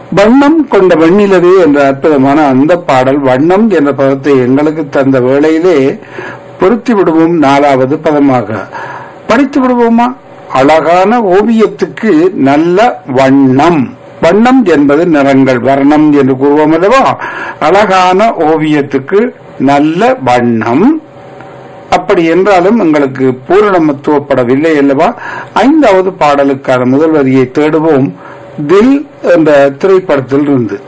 வண்ணம் கொண்ட வெண்ணிலவே என்ற அற்புதமான அந்த பாடல் வண்ணம் என்ற பதத்தை எங்களுக்கு தந்த வேளையிலே பொருத்தி விடுவோம் நாலாவது பதமாக படித்து விடுவோமா அழகான ஓவியத்துக்கு நல்ல வண்ணம் வண்ணம் என்பது நிறங்கள் வர்ணம் என்று கூறுவோம் அல்லவா அழகான ஓவியத்துக்கு நல்ல வண்ணம் அப்படி என்றாலும் எங்களுக்கு பூரணமத்துவப்படவில்லை அல்லவா ஐந்தாவது பாடலுக்கான முதல் வரியை தேடுவோம் தில் என்ற திரைப்படத்தில் இருந்து